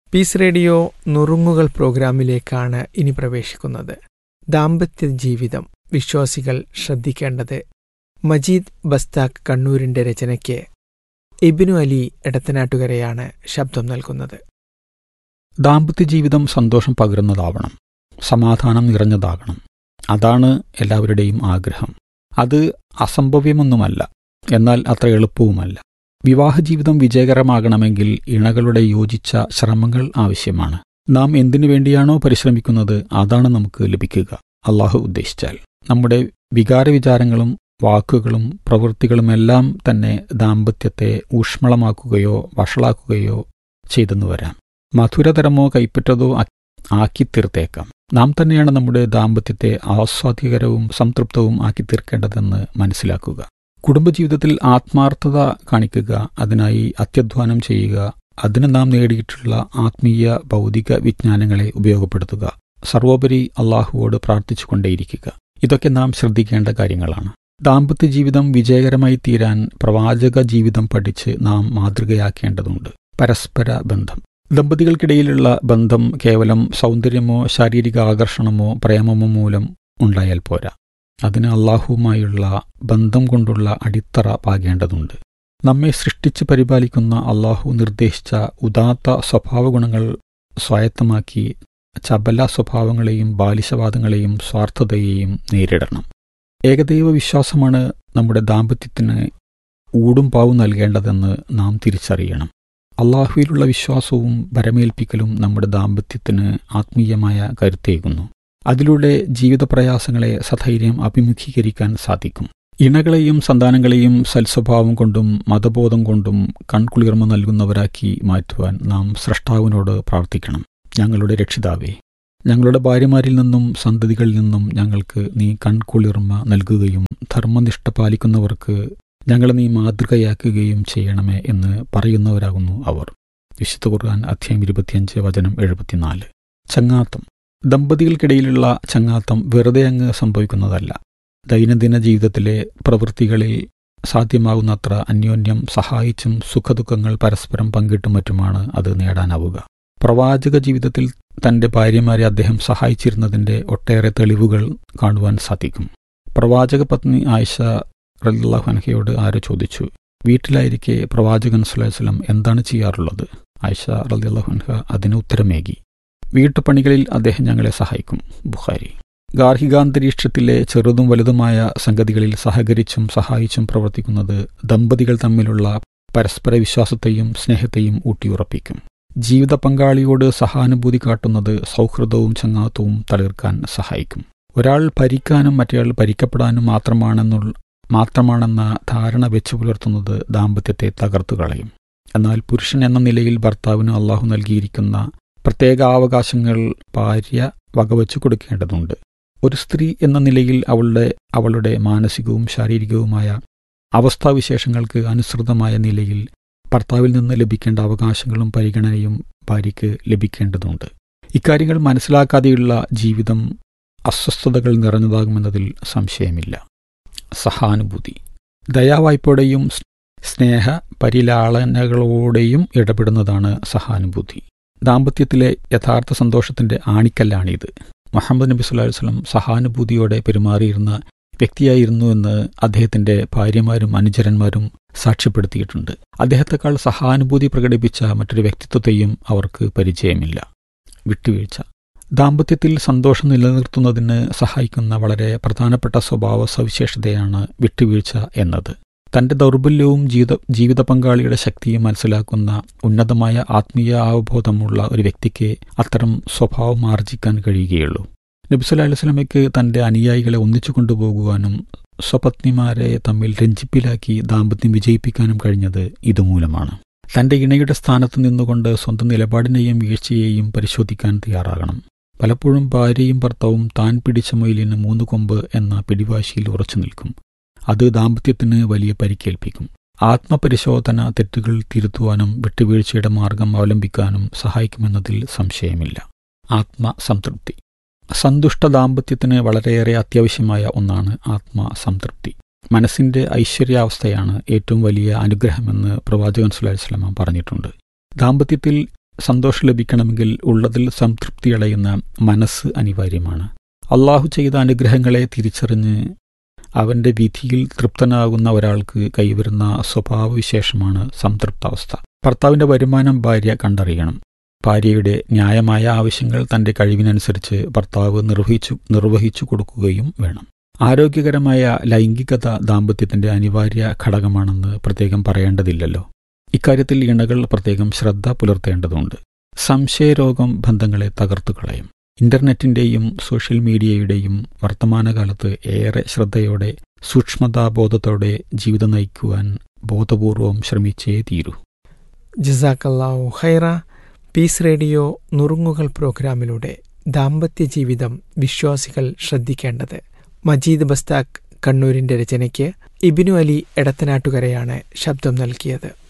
piece radio നുറുങ്ങുകൾ പ്രോഗ്രാമിലേക്കാണ് ഇനി പ്രവേശിക്കുന്നത് ദാമ്പത്യ ജീവിതം വിശ്വാസികൾ ശ്രദ്ധിക്കേണ്ടത് മജീദ് ബസ്താഖ് കണ്ണൂരിന്റെ രചനയ്ക്ക് ഇബിനു അലി എടത്തനാട്ടുകരയാണ് ശബ്ദം നൽകുന്നത് ദാമ്പത്യ ജീവിതം സന്തോഷം പകരുന്നതാവണം സമാധാനം നിറഞ്ഞതാകണം അതാണ് എല്ലാവരുടെയും ആഗ്രഹം അത് അസംഭവ്യമൊന്നുമല്ല എന്നാൽ അത്ര എളുപ്പവുമല്ല വിവാഹ ജീവിതം വിജയകരമാകണമെങ്കിൽ ഇണകളുടെ യോജിച്ച ശ്രമങ്ങൾ ആവശ്യമാണ് നാം എന്തിനു വേണ്ടിയാണോ പരിശ്രമിക്കുന്നത് അതാണ് നമുക്ക് ലഭിക്കുക അള്ളാഹു ഉദ്ദേശിച്ചാൽ നമ്മുടെ വികാരവിചാരങ്ങളും വാക്കുകളും പ്രവൃത്തികളുമെല്ലാം തന്നെ ദാമ്പത്യത്തെ ഊഷ്മളമാക്കുകയോ വഷളാക്കുകയോ ചെയ്തെന്നു വരാം മധുരതരമോ കൈപ്പറ്റതോ ആക്കിത്തീർത്തേക്കാം നാം തന്നെയാണ് നമ്മുടെ ദാമ്പത്യത്തെ ആസ്വാദ്യകരവും സംതൃപ്തവും ആക്കിത്തീർക്കേണ്ടതെന്ന് മനസ്സിലാക്കുക കുടുംബജീവിതത്തിൽ ആത്മാർത്ഥത കാണിക്കുക അതിനായി അത്യധ്വാനം ചെയ്യുക അതിന് നാം നേടിയിട്ടുള്ള ആത്മീയ ഭൗതിക വിജ്ഞാനങ്ങളെ ഉപയോഗപ്പെടുത്തുക സർവോപരി അള്ളാഹുവോട് പ്രാർത്ഥിച്ചുകൊണ്ടേയിരിക്കുക ഇതൊക്കെ നാം ശ്രദ്ധിക്കേണ്ട കാര്യങ്ങളാണ് ദാമ്പത്യ ജീവിതം വിജയകരമായി തീരാൻ പ്രവാചക ജീവിതം പഠിച്ച് നാം മാതൃകയാക്കേണ്ടതുണ്ട് പരസ്പര ബന്ധം ദമ്പതികൾക്കിടയിലുള്ള ബന്ധം കേവലം സൗന്ദര്യമോ ശാരീരിക ആകർഷണമോ പ്രേമമോ മൂലം ഉണ്ടായാൽ പോരാ അതിന് അള്ളാഹുവുമായുള്ള ബന്ധം കൊണ്ടുള്ള അടിത്തറ പാകേണ്ടതുണ്ട് നമ്മെ സൃഷ്ടിച്ച് പരിപാലിക്കുന്ന അള്ളാഹു നിർദ്ദേശിച്ച ഉദാത്ത സ്വഭാവഗുണങ്ങൾ സ്വായത്തമാക്കി ചപല സ്വഭാവങ്ങളെയും ബാലിശവാദങ്ങളെയും സ്വാർത്ഥതയെയും നേരിടണം ഏകദൈവ വിശ്വാസമാണ് നമ്മുടെ ദാമ്പത്യത്തിന് ഊടും പാവും നൽകേണ്ടതെന്ന് നാം തിരിച്ചറിയണം അള്ളാഹുവിലുള്ള വിശ്വാസവും ഭരമേൽപ്പിക്കലും നമ്മുടെ ദാമ്പത്യത്തിന് ആത്മീയമായ കരുത്തേകുന്നു അതിലൂടെ ജീവിതപ്രയാസങ്ങളെ സധൈര്യം അഭിമുഖീകരിക്കാൻ സാധിക്കും ഇണകളെയും സന്താനങ്ങളെയും സൽസ്വഭാവം കൊണ്ടും മതബോധം കൊണ്ടും കൺകുളിർമ നൽകുന്നവരാക്കി മാറ്റുവാൻ നാം സ്രഷ്ടാവിനോട് പ്രാർത്ഥിക്കണം ഞങ്ങളുടെ രക്ഷിതാവേ ഞങ്ങളുടെ ഭാര്യമാരിൽ നിന്നും സന്തതികളിൽ നിന്നും ഞങ്ങൾക്ക് നീ കൺകുളിർമ നൽകുകയും ധർമ്മനിഷ്ഠ പാലിക്കുന്നവർക്ക് ഞങ്ങളെ നീ മാതൃകയാക്കുകയും ചെയ്യണമേ എന്ന് പറയുന്നവരാകുന്നു അവർ വിശുദ്ധ ഖുർആൻ അധ്യായം ഇരുപത്തിയഞ്ച് വചനം എഴുപത്തിനാല് ചങ്ങാത്തം ദമ്പതികൾക്കിടയിലുള്ള ചങ്ങാത്തം വെറുതെ അങ്ങ് സംഭവിക്കുന്നതല്ല ദൈനംദിന ജീവിതത്തിലെ പ്രവൃത്തികളിൽ സാധ്യമാകുന്നത്ര അന്യോന്യം സഹായിച്ചും സുഖദുഃഖങ്ങൾ പരസ്പരം പങ്കിട്ടും മറ്റുമാണ് അത് നേടാനാവുക പ്രവാചക ജീവിതത്തിൽ തന്റെ ഭാര്യമാരെ അദ്ദേഹം സഹായിച്ചിരുന്നതിന്റെ ഒട്ടേറെ തെളിവുകൾ കാണുവാൻ സാധിക്കും പ്രവാചക പത്നി ആയിഷ റല്ലാഹുൻഹയോട് ആരോ ചോദിച്ചു വീട്ടിലായിരിക്കെ പ്രവാചകൻ സുലൈസ്ലം എന്താണ് ചെയ്യാറുള്ളത് ആയിഷ റലിയല്ലാഹുൻഹ അതിന് ഉത്തരമേകി വീട്ടുപണികളിൽ അദ്ദേഹം ഞങ്ങളെ സഹായിക്കും ബുഖാരി ഗാർഹികാന്തരീക്ഷത്തിലെ ചെറുതും വലുതുമായ സംഗതികളിൽ സഹകരിച്ചും സഹായിച്ചും പ്രവർത്തിക്കുന്നത് ദമ്പതികൾ തമ്മിലുള്ള പരസ്പര വിശ്വാസത്തെയും സ്നേഹത്തെയും ഊട്ടിയുറപ്പിക്കും ജീവിത പങ്കാളിയോട് സഹാനുഭൂതി കാട്ടുന്നത് സൗഹൃദവും ചങ്ങാത്തവും തളിർക്കാൻ സഹായിക്കും ഒരാൾ ഭരിക്കാനും മറ്റേയാൾ ഭരിക്കപ്പെടാനും മാത്രമാണെന്നുള്ള മാത്രമാണെന്ന ധാരണ വെച്ചു പുലർത്തുന്നത് ദാമ്പത്യത്തെ തകർത്തു കളയും എന്നാൽ പുരുഷൻ എന്ന നിലയിൽ ഭർത്താവിന് അള്ളാഹു നൽകിയിരിക്കുന്ന പ്രത്യേക അവകാശങ്ങൾ ഭാര്യ വകവച്ചു കൊടുക്കേണ്ടതുണ്ട് ഒരു സ്ത്രീ എന്ന നിലയിൽ അവളുടെ അവളുടെ മാനസികവും ശാരീരികവുമായ അവസ്ഥാവിശേഷങ്ങൾക്ക് അനുസൃതമായ നിലയിൽ ഭർത്താവിൽ നിന്ന് ലഭിക്കേണ്ട അവകാശങ്ങളും പരിഗണനയും ഭാര്യയ്ക്ക് ലഭിക്കേണ്ടതുണ്ട് ഇക്കാര്യങ്ങൾ മനസ്സിലാക്കാതെയുള്ള ജീവിതം അസ്വസ്ഥതകൾ നിറഞ്ഞതാകുമെന്നതിൽ സംശയമില്ല സഹാനുഭൂതി ദയാവായ്പോടെയും സ്നേഹ പരിലാളനകളോടെയും ഇടപെടുന്നതാണ് സഹാനുഭൂതി ദാമ്പത്യത്തിലെ യഥാർത്ഥ സന്തോഷത്തിന്റെ ആണിക്കല്ലാണിത് മുഹമ്മദ് നബി സുല്ലാ വസ്ലം സഹാനുഭൂതിയോടെ പെരുമാറിയിരുന്ന വ്യക്തിയായിരുന്നുവെന്ന് അദ്ദേഹത്തിന്റെ ഭാര്യമാരും അനുചരന്മാരും സാക്ഷ്യപ്പെടുത്തിയിട്ടുണ്ട് അദ്ദേഹത്തെക്കാൾ സഹാനുഭൂതി പ്രകടിപ്പിച്ച മറ്റൊരു വ്യക്തിത്വത്തെയും അവർക്ക് പരിചയമില്ല വിട്ടുവീഴ്ച ദാമ്പത്യത്തിൽ സന്തോഷം നിലനിർത്തുന്നതിന് സഹായിക്കുന്ന വളരെ പ്രധാനപ്പെട്ട സ്വഭാവ സവിശേഷതയാണ് വിട്ടുവീഴ്ച എന്നത് തന്റെ ദൗർബല്യവും ജീവിത ജീവിത പങ്കാളിയുടെ ശക്തിയും മനസ്സിലാക്കുന്ന ഉന്നതമായ ആത്മീയ അവബോധമുള്ള ഒരു വ്യക്തിക്ക് അത്തരം സ്വഭാവം ആർജിക്കാൻ കഴിയുകയുള്ളൂ നബിസുല്ലാ അലുസ്ലമയ്ക്ക് തന്റെ അനുയായികളെ ഒന്നിച്ചു കൊണ്ടുപോകുവാനും സ്വപത്നിമാരെ തമ്മിൽ രഞ്ജിപ്പിലാക്കി ദാമ്പത്യം വിജയിപ്പിക്കാനും കഴിഞ്ഞത് ഇതുമൂലമാണ് തന്റെ ഇണയുടെ സ്ഥാനത്ത് നിന്നുകൊണ്ട് സ്വന്തം നിലപാടിനെയും വീഴ്ചയെയും പരിശോധിക്കാൻ തയ്യാറാകണം പലപ്പോഴും ഭാര്യയും ഭർത്താവും താൻ പിടിച്ച മൊയിലിന് മൂന്ന് കൊമ്പ് എന്ന പിടിവാശിയിൽ ഉറച്ചു നിൽക്കും അത് ദാമ്പത്യത്തിന് വലിയ പരിക്കേൽപ്പിക്കും ആത്മപരിശോധന തെറ്റുകൾ തിരുത്തുവാനും വിട്ടുവീഴ്ചയുടെ മാർഗം അവലംബിക്കാനും സഹായിക്കുമെന്നതിൽ സംശയമില്ല ആത്മസംതൃപ്തി സന്തുഷ്ട ദാമ്പത്യത്തിന് വളരെയേറെ അത്യാവശ്യമായ ഒന്നാണ് ആത്മസംതൃപ്തി മനസ്സിന്റെ ഐശ്വര്യാവസ്ഥയാണ് ഏറ്റവും വലിയ അനുഗ്രഹമെന്ന് പ്രവാചകൻ സുലൈഹി സ്വലമ പറഞ്ഞിട്ടുണ്ട് ദാമ്പത്യത്തിൽ സന്തോഷം ലഭിക്കണമെങ്കിൽ ഉള്ളതിൽ സംതൃപ്തി അടയുന്ന മനസ്സ് അനിവാര്യമാണ് അള്ളാഹു ചെയ്ത അനുഗ്രഹങ്ങളെ തിരിച്ചറിഞ്ഞ് അവന്റെ വിധിയിൽ തൃപ്തനാകുന്ന ഒരാൾക്ക് കൈവരുന്ന സ്വഭാവവിശേഷമാണ് സംതൃപ്താവസ്ഥ ഭർത്താവിന്റെ വരുമാനം ഭാര്യ കണ്ടറിയണം ഭാര്യയുടെ ന്യായമായ ആവശ്യങ്ങൾ തന്റെ കഴിവിനനുസരിച്ച് ഭർത്താവ് നിർവഹിച്ചു നിർവഹിച്ചു കൊടുക്കുകയും വേണം ആരോഗ്യകരമായ ലൈംഗികത ദാമ്പത്യത്തിന്റെ അനിവാര്യ ഘടകമാണെന്ന് പ്രത്യേകം പറയേണ്ടതില്ലല്ലോ ഇക്കാര്യത്തിൽ ഇണകൾ പ്രത്യേകം ശ്രദ്ധ പുലർത്തേണ്ടതുണ്ട് സംശയരോഗം ബന്ധങ്ങളെ തകർത്തു കളയും ഇന്റർനെറ്റിന്റെയും സോഷ്യൽ മീഡിയയുടെയും വർത്തമാനകാലത്ത് ഏറെ ശ്രദ്ധയോടെ സൂക്ഷ്മതാബോധത്തോടെ ജീവിതം നയിക്കുവാൻ ബോധപൂർവം ശ്രമിച്ചേ തീരൂ ജസാക്കല്ലാവു ഹൈറ പീസ് റേഡിയോ നുറുങ്ങുകൾ പ്രോഗ്രാമിലൂടെ ദാമ്പത്യ ജീവിതം വിശ്വാസികൾ ശ്രദ്ധിക്കേണ്ടത് മജീദ് ബസ്താഖ് കണ്ണൂരിന്റെ രചനയ്ക്ക് ഇബിനു അലി എടത്തനാട്ടുകരയാണ് ശബ്ദം നൽകിയത്